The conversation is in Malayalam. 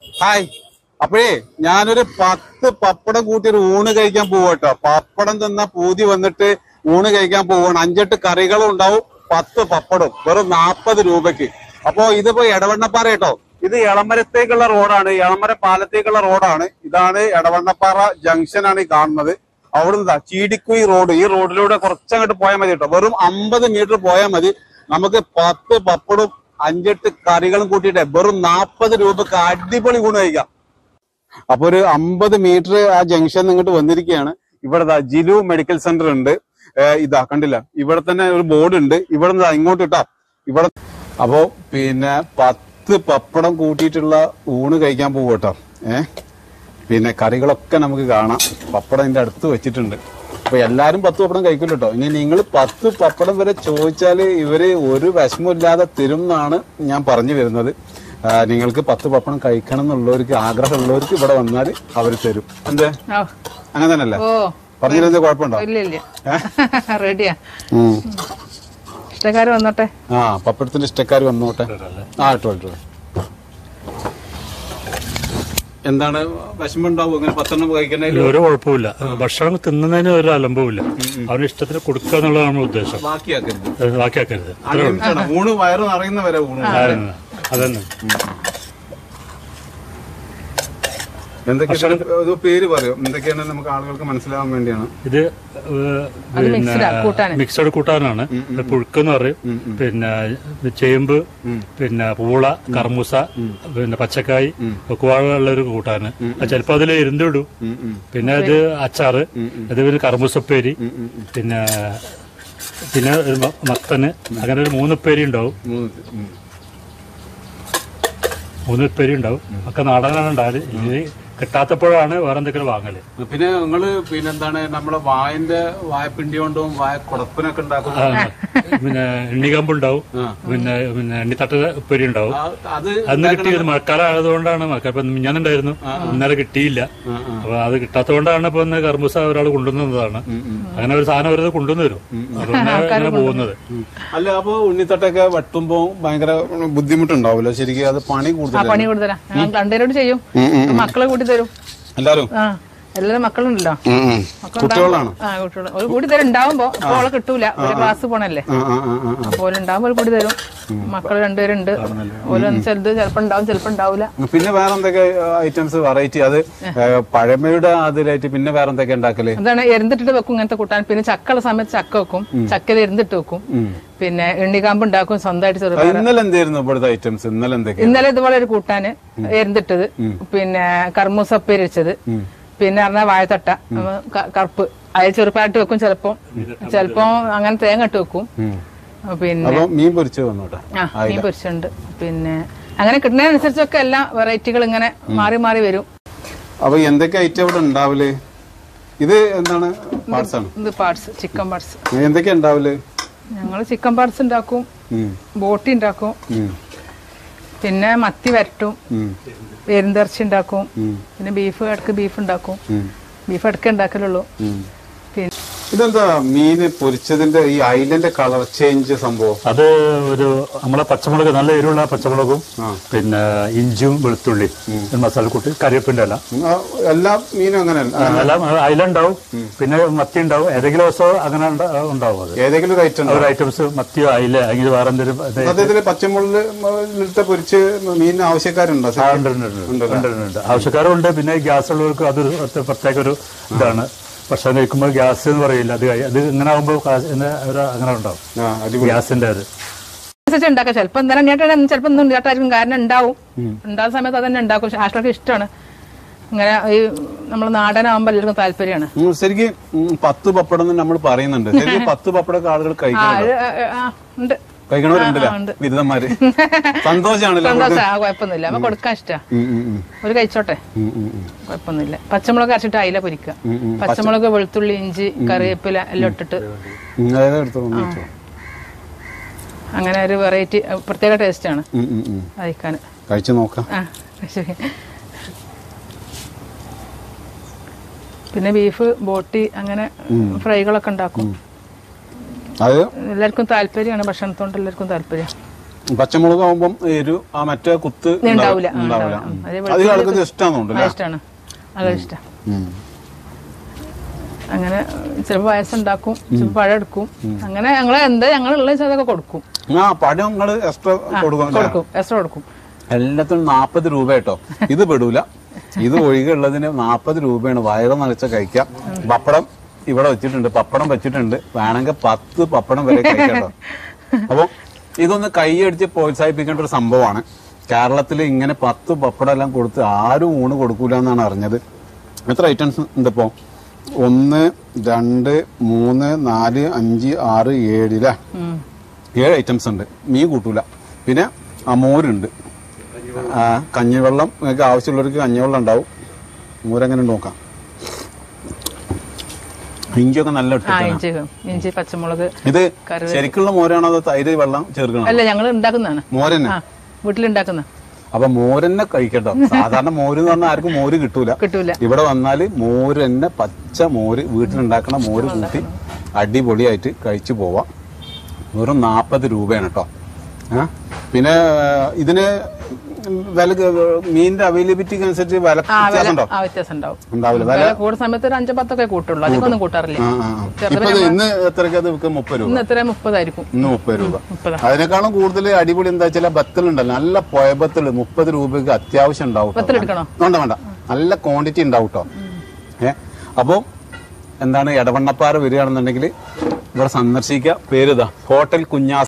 ഹായ് അപ്പോഴേ ഞാനൊരു പത്ത് പപ്പടം കൂട്ടി ഒരു ഊണ് കഴിക്കാൻ പോവാട്ടോ പപ്പടം തന്ന പൂതി വന്നിട്ട് ഊണ് കഴിക്കാൻ പോവാണ് അഞ്ചെട്ട് കറികളും ഉണ്ടാവും പത്ത് പപ്പടം വെറും നാപ്പത് രൂപയ്ക്ക് അപ്പോ ഇതിപ്പോ എടവണ്ണപ്പാറ കേട്ടോ ഇത് എളമരത്തേക്കുള്ള റോഡാണ് എളമര പാലത്തേക്കുള്ള റോഡാണ് ഇതാണ് എടവണ്ണപ്പാറ ജംഗ്ഷൻ ആണ് ഈ കാണുന്നത് അവിടുന്ന് ചീടിക്കുയി റോഡ് ഈ റോഡിലൂടെ കുറച്ചങ്ങോട്ട് പോയാൽ മതി കേട്ടോ വെറും അമ്പത് മീറ്റർ പോയാൽ മതി നമുക്ക് പത്ത് പപ്പടും അഞ്ചെട്ട് കറികളും കൂട്ടിയിട്ട് വെറും നാൽപ്പത് രൂപക്ക് അടിപൊളി ഗുണം കഴിക്കാം അപ്പൊ ഒരു അമ്പത് മീറ്റർ ആ ജംഗ്ഷൻ ഇങ്ങോട്ട് വന്നിരിക്കുകയാണ് ഇവിടെ ദാ ജിലു മെഡിക്കൽ സെന്റർ ഉണ്ട് ഏ, ഇതാ കണ്ടില്ല ഇവിടെ തന്നെ ഒരു ബോർഡ് ഉണ്ട് ഇവിടെ നിന്ന് ഇങ്ങോട്ട് ഇട്ടാ ഇവിടെ അപ്പോ പിന്നെ പത്ത് പപ്പടം കൂട്ടിയിട്ടുള്ള ഊണ് കഴിക്കാൻ പോകും കേട്ടോ ഏഹ് പിന്നെ കറികളൊക്കെ നമുക്ക് കാണാം പപ്പടം ഇതിന്റെ അടുത്ത് വെച്ചിട്ടുണ്ട് അപ്പൊ എല്ലാരും പത്ത് പപ്പടം കഴിക്കില്ല കേട്ടോ ഇനി നിങ്ങൾ പത്ത് പപ്പടം വരെ ചോദിച്ചാല് ഇവര് ഒരു വിഷമമില്ലാതെ തരും എന്നാണ് ഞാൻ പറഞ്ഞു വരുന്നത് ആ, നിങ്ങൾക്ക് പത്ത് പപ്പടം കഴിക്കണം എന്നുള്ളവർക്ക് ആഗ്രഹമുള്ളവർക്ക് ഇവിടെ വന്നാൽ അവർ തരും എന്തേ ഓ അങ്ങനെ തന്നെയല്ലേ ഓ പറഞ്ഞിരുന്നത് കുഴപ്പമുണ്ടോ ഇല്ല ഇല്ല റെഡിയാ ഉം. ഇഷ്ടക്കാര് വന്നോട്ടെ ആ പപ്പടത്തിന്റെ ഇഷ്ടക്കാർ വന്നോട്ടെ ആ ഇട്ടോ ഇട്ടോ എന്താണ് വിഷമുണ്ടാവും ഇങ്ങനെ പത്തെണ്ണം കഴിക്കണേല് ഒരു കുഴപ്പമില്ല ഭക്ഷണം തിന്നുന്നതിന് ഒരു അലമ്പവുമില്ല അവന് ഇഷ്ടത്തിന് കൊടുക്കുക എന്നുള്ളതാണ് നമ്മുടെ ഉദ്ദേശം ബാക്കിയാക്കരുത് അത് ബാക്കിയാക്കരുത് അത് ലിമിറ്റാണ്. ഊണ് വയറ് നിറയുന്ന വരെ ഊണ് അതന്നെ. അതന്നെ എന്തൊക്കെയാണ് ഒരു പേര് പറയും എന്തൊക്കെയാണ് നമുക്ക് ആളുകൾക്ക് മനസ്സിലാവാൻ വേണ്ടിയാണ് ഇത് ഏഹ്, പിന്നെ mixed ആ, കൂട്ടാന്. മിക്സഡ് കൂട്ടാനാണ് ഇത് പുഴുക്കെന്ന് പറയും പിന്നെ ചേമ്പ് പിന്നെ പൂള കർമൂസ പിന്നെ പച്ചക്കായ് ഒക്കെ ഉള്ള ഒരു കൂട്ടാന് അത് ചിലപ്പോ അതിൽ ഇരുന്നിടും പിന്നെ ഇത് അച്ചാറ് ഇത് പിന്നെ കർമൂസപ്പേരി പിന്നെ പിന്നെ ഒരു മ- മത്തന് അങ്ങനെ ഒരു മൂന്ന് പേരി ഉണ്ടാവും മൂന്ന് പേരി ഉണ്ടാവും ഒക്കെ നാടനാണ് ഉണ്ടാകല് ഇത് കിട്ടാത്തപ്പോഴാണ് വേറെ എന്തെങ്കിലും വാങ്ങല് പിന്നെ നിങ്ങള് പിന്നെന്താണ് നമ്മുടെ വായന്റെ വായപ്പിണ്ടി കൊണ്ടും വായ കുടപ്പനൊക്കെ ഉണ്ടാക്കും ആ, പിന്നെ എണ്ണികമ്പ് ഉണ്ടാവും പിന്നെ പിന്നെ എണ്ണിത്തട്ട ഉപ്പേരി ഉണ്ടാവും ആ, അത് അന്ന് കിട്ടിയത് മഴക്കാലം ആയതുകൊണ്ടാണ് മഴക്കാലം ഇപ്പൊ മിഞ്ഞാന്നുണ്ടായിരുന്നു ഇന്നലെ കിട്ടിയില്ല അപ്പൊ അത് കിട്ടാത്തതുകൊണ്ടാണ് ഇപ്പൊ ഇന്ന് കർമ്മൂസ ഒരാൾ കൊണ്ടുവന്നതാണ് അങ്ങനെ ഒരു സാധനം അവരത് കൊണ്ടുവന്നു തരും അതുകൊണ്ടാണ് അങ്ങനെ പോകുന്നത് അല്ല അപ്പൊ ഉണ്ണിത്തട്ടൊക്കെ വെട്ടുമ്പോ ഭയങ്കര ബുദ്ധിമുട്ടുണ്ടാവുമല്ലോ ശരിക്കും അത് പണി ആ കൂടുതൽ പണി കൂടുതലാ ഞാൻ രണ്ടുപേരോട് ചെയ്യും മക്കളെ കൂട്ടി തരും എല്ലാരും ആ എല്ലാരും മക്കളുണ്ടല്ലോ കുട്ടികളാണ് ആ കുട്ടികൾ ഒരു കൂടി തരും ഉണ്ടാവുമ്പോ ഇപ്പൊ അവളെ കിട്ടൂല ഒരു ക്ലാസ് പോണല്ലേ ആ, ആ, ആ, ആ, ആ. അപ്പൊ ഓല് ഉണ്ടാവുമ്പോ ഒരു കൂടി തരും മക്കള് രണ്ടുപേരുണ്ട് ഓരോന്ന് ചിലത് ചിലപ്പോ ഉണ്ടാവും ചിലപ്പോ ഉണ്ടാവൂല പിന്നെ വേറെ എന്തൊക്കെ ഐറ്റംസ് വെറൈറ്റി അത് ഏ, പഴമയുടെ അതിലായിട്ട് പിന്നെ വേറെ എന്തൊക്കെ ഉണ്ടാക്കല് അതാണ് എരുന്നിട്ടിട്ട് വെക്കും ഇങ്ങനത്തെ കൂട്ടാൻ പിന്നെ ചക്കയുള്ള സമയത്ത് ചക്ക വെക്കും ചക്കയിൽ എരുന്നിട്ട് വെക്കും പിന്നെ എണ്ണിക്കാമ്പ് ഉണ്ടാക്കും സ്വന്തമായിട്ട് അത് ചെറുപയർ ഇന്നലെ എന്തായിരുന്നു ഇവിടുത്തെ ഐറ്റംസ് ഇന്നലെ എന്തൊക്കെ ഇന്നലെ ഇതുപോലെ ഒരു കൂട്ടാന് എരുന്നിട്ടത് പിന്നെ കർമ്മൂസപ്പേരി വെച്ചത് പിന്നെ പറഞ്ഞ വാഴത്തട്ട നമ്മ ക- കറുപ്പ് അതിൽ ചെറുപ്പായിട്ട് വെക്കും ചിലപ്പോ ചിലപ്പോ അങ്ങനെ തേങ്ങ ഇട്ട് വെക്കും പിന്നെ അപ്പൊ മീൻ പൊരിച്ചു വന്നോട്ടെ ആ മീൻ പൊരിച്ചുണ്ട് പിന്നെ അങ്ങനെ കിട്ടുന്നതിനനുസരിച്ചൊക്കെ എല്ലാ വെറൈറ്റികൾ ഇങ്ങനെ മാറി മാറി വരും അപ്പൊ എന്തൊക്കെ ഐറ്റം ഇവിടെ ഉണ്ടാവല് ഇത് എന്താണ് പാർട്സ് ആണ് ഇത് പാർട്സ് ചിക്കൻ പാർട്സ് എന്തൊക്കെ ഉണ്ടാവല് ഞങ്ങൾ ചിക്കൻ പാർട്സ് ഉണ്ടാക്കും ഉം, ബോട്ടി ഉണ്ടാക്കും ഉം, പിന്നെ മത്തി വരട്ടും ഉം, പെരുന്തിറച്ചി ഉണ്ടാക്കും ഉം, പിന്നെ ബീഫ് ഇടക്ക് ബീഫ് ഉണ്ടാക്കും ഉം, ബീഫ് ഇടക്ക് ഉണ്ടാക്കലുള്ളൂ ഉം. പിന്നെ ഇതെന്താ മീന് പൊരിച്ചതിന്റെ ഈ ഐലന്റെ കളർ ചേഞ്ച് സംഭവം അത് ഒരു നമ്മളെ പച്ചമുളക് നല്ല എരിവുള്ള പച്ചമുളകും പിന്നെ ഇഞ്ചിയും വെളുത്തുള്ളി മസാലക്കൂട്ട് കറിവേപ്പിന്റെ ഇല ഉം, ആ, എല്ലാ മീനും അങ്ങനെയല്ല എല്ലാം അയില ഉണ്ടാവും പിന്നെ മത്തി ഉണ്ടാവും ഏതെങ്കിലും ദിവസം അങ്ങനെ ഉണ്ട- ഉണ്ടാവും അത് ഏതെങ്കിലും ഒരു ഐറ്റം ഒരു ഐറ്റംസ് മത്തിയോ അയില അല്ലെങ്കിൽ വേറെ എന്തെങ്കിലും ഇത് സത്യത്തില് പച്ചമുള്ളിലിട്ട് പൊരിച്ച് മീനിന് ആവശ്യക്കാരുണ്ടോ ആ, ഉണ്ട്, ഉണ്ട്, ഉണ്ട്. ഉണ്ട്, ഉണ്ട്, ഉണ്ട്. ആവശ്യക്കാരുണ്ട് പിന്നെ ഗ്യാസ് ഉള്ളവർക്ക് അതൊരു ഒരു പ്രത്യേക ഒരു ഇതാണ് ഭക്ഷണം കഴിക്കുമ്പോൾ ഗ്യാസ് എന്ന് പറയില്ല അത് കഴി- അത് ഇങ്ങനെ ആകുമ്പോൾ അങ്ങനെ ഉണ്ടാവും ആ അടിപൊളി ഗ്യാസിന്റെ അത് അനുസരിച്ച് ഉണ്ടാക്കാം ചിലപ്പോൾ എന്തായാലും ഞേട്ടാ ചിലപ്പോൾ ഒന്നും ഉണ്ടാട്ടായിരിക്കും കാരണം ഉണ്ടാവും ഉണ്ടാകുന്ന സമയത്ത് അത് തന്നെ ഉണ്ടാക്കും പക്ഷെ ആൾക്കാർക്ക് ഇഷ്ടമാണ് ഇങ്ങനെ ഈ നമ്മൾ നാടനാകുമ്പോൾ എല്ലാവർക്കും താല്പര്യമാണ് ഉം, ശരിക്കും ഉം, പത്ത് പപ്പടം എന്ന് നമ്മൾ പറയുന്നുണ്ട് ശരിക്കും പത്ത് പപ്പടമൊക്കെ ആളുകൾ ആ കഴിക്കണം ഇത്, ആ, ഉണ്ട് കഴിക്കണവരുണ്ടല്ലോ ആ, ഉണ്ട്. ബിരുദന്മാര് സന്തോഷാണല്ലോ സന്തോഷം ആ കുഴപ്പമൊന്നുമില്ല അപ്പൊ കൊടുക്കാൻ ഇഷ്ടാ ഉം, ഉം, ഉം. ഒരു കഴിച്ചോട്ടെ ഉം, ഉം, ഉം. കുഴപ്പമൊന്നുമില്ല പച്ചമുളക് അരച്ചിട്ട് അയില പൊരിക്കുക പച്ചമുളക് വെളുത്തുള്ളി ഇഞ്ചി കറിവേപ്പില എല്ലാം ഇട്ടിട്ട് ഉം, അതായത് എടുത്തോ, ഒന്ന് എടുത്തോ. അങ്ങനെ ഒരു വെറൈറ്റി പ്രത്യേക ടേസ്റ്റ് ആണ് ഉം, ഉം, ഉം. കഴിക്കാൻ കഴിച്ചു നോക്കാം ആ ശരി പിന്നെ ബീഫ് ബോട്ടി അങ്ങനെ ഫ്രൈകളൊക്കെ ഉണ്ടാക്കും അത് എല്ലാവർക്കും താല്പര്യമാണ് ഭക്ഷണത്തോണ്ട് എല്ലാവർക്കും താല്പര്യം പച്ചമുളക് ആവുമ്പം എരു ആ മറ്റേ കുത്ത് ഉണ്ടാവില്ല ആ, ഉണ്ടാവില്ല ഉണ്ടാവില്ല. ഉം. അതേ അധികം ആൾക്കും ഇത് ഇഷ്ടമാണെന്നുണ്ട് ആ, ഇഷ്ടാണ് നല്ല ഇഷ്ടം അങ്ങനെ ചിലപ്പോ വയസ്സുണ്ടാക്കും ചിലപ്പോ പഴം എടുക്കും അങ്ങനെ ഞങ്ങള് എന്താ ഞങ്ങളുള്ള അതൊക്കെ കൊടുക്കും ആ പഴം നിങ്ങള് എക്സ്ട്രാ കൊടുക്കും അല്ലേ? കൊടുക്കും എക്സ്ട്രാ കൊടുക്കും എല്ലാത്തിനും നാപ്പത് രൂപ കേട്ടോ ഇത് പെടൂല ഇത് ഒഴികെയുള്ളതിന് നാപ്പത് രൂപയാണ് വയറ് നിറച്ച കഴിക്കാം പപ്പടം ഇവിടെ വെച്ചിട്ടുണ്ട് പപ്പടം വെച്ചിട്ടുണ്ട് വേണമെങ്കിൽ പത്ത് പപ്പടം വരെ കഴിക്കാട്ടോ അപ്പൊ ഇതൊന്ന് കൈയടിച്ച് പ്രോത്സാഹിപ്പിക്കേണ്ട ഒരു സംഭവമാണ് കേരളത്തിൽ ഇങ്ങനെ പത്ത് പപ്പടം എല്ലാം കൊടുത്ത് ആരും ഊണ് കൊടുക്കൂല എന്നാണ് അറിഞ്ഞത് എത്ര ഐറ്റംസ് ഉണ്ട് ഇപ്പോ ഒന്ന് രണ്ട് മൂന്ന് നാല് അഞ്ച് ആറ് ഏഴ് അല്ലേ ഉം. ഏഴ് ഐറ്റംസ് ഉണ്ട് മീൻ കൂട്ടൂല പിന്നെ ആ മോരുണ്ട് ആ, കഞ്ഞിവെള്ളം നിങ്ങൾക്ക് ആവശ്യമുള്ളവർക്ക് കഞ്ഞിവെള്ളം ഉണ്ടാവും മോരെങ്ങനെ നോക്കാം ഇഞ്ചിയൊക്കെ നല്ല ആ ഇട്ടിട്ടാണ് ഇഞ്ചി ഇഞ്ചി പച്ചമുളക് ഇത് കറിവേപ്പില. ശരിക്കുള്ള മോരാണോ അതോ തൈര് വെള്ളം ചേർക്കണം അല്ല ഞങ്ങൾ ഉണ്ടാക്കുന്നതാണ് മോരന്നെ ആ വീട്ടിലുണ്ടാക്കുന്ന അപ്പൊ മോരന്നെ കഴിക്കട്ടോ സാധാരണ മോര് എന്ന് പറഞ്ഞാൽ ആർക്കും മോര് കിട്ടൂല കിട്ടൂല ഇവിടെ വന്നാല് മോര് തന്നെ പച്ച മോര് വീട്ടിലുണ്ടാക്കണ മോര് കൂട്ടി അടിപൊളിയായിട്ട് കഴിച്ചു പോവാം വെറും നാൽപ്പത് രൂപയാണ് കേട്ടോ ആ പിന്നെ ഇതിന് വില മീനിന്റെ അവൈലബിലിറ്റിക്ക് അനുസരിച്ച് വില ആ വില വ്യത്യാസം ഉണ്ടോ ആ വ്യത്യാസം ഉണ്ടാവും ഉണ്ടാവില്ല വില വില കൂടുന്ന സമയത്ത് ഒരു അഞ്ചോ പത്തൊക്കെ കൂട്ടുള്ളൂ അധികം ഒന്നും കൂട്ടാറില്ല ആ, ആ, ആ. ഇപ്പൊ ഇത് ഇന്ന് എത്രയ്ക്ക് അത് വിൽക്കുക മുപ്പത് രൂപ ഇന്ന് എത്ര മുപ്പതായിരിക്കും ഇന്ന് മുപ്പത് രൂപ മുപ്പതാ അതിനേക്കാളും കൂടുതൽ അടിപൊളി എന്താ വെച്ചാൽ ബത്തലുണ്ടല്ലോ നല്ല പൊയബത്തല് മുപ്പത് രൂപയ്ക്ക് അത്യാവശ്യം ഉണ്ടാവും കേട്ടോ. ബത്തലെടുക്കണോ? വേണ്ട വേണ്ട നല്ല ക്വാണ്ടിറ്റി ഉണ്ടാവും കേട്ടോ ഏ അപ്പോ എന്താണ് എടവണ്ണപ്പാറ വരികയാണെന്നുണ്ടെങ്കിൽ ഇവിടെ സന്ദർശിക്കുക പേരിതാ ഹോട്ടൽ കുഞ്ഞാസ്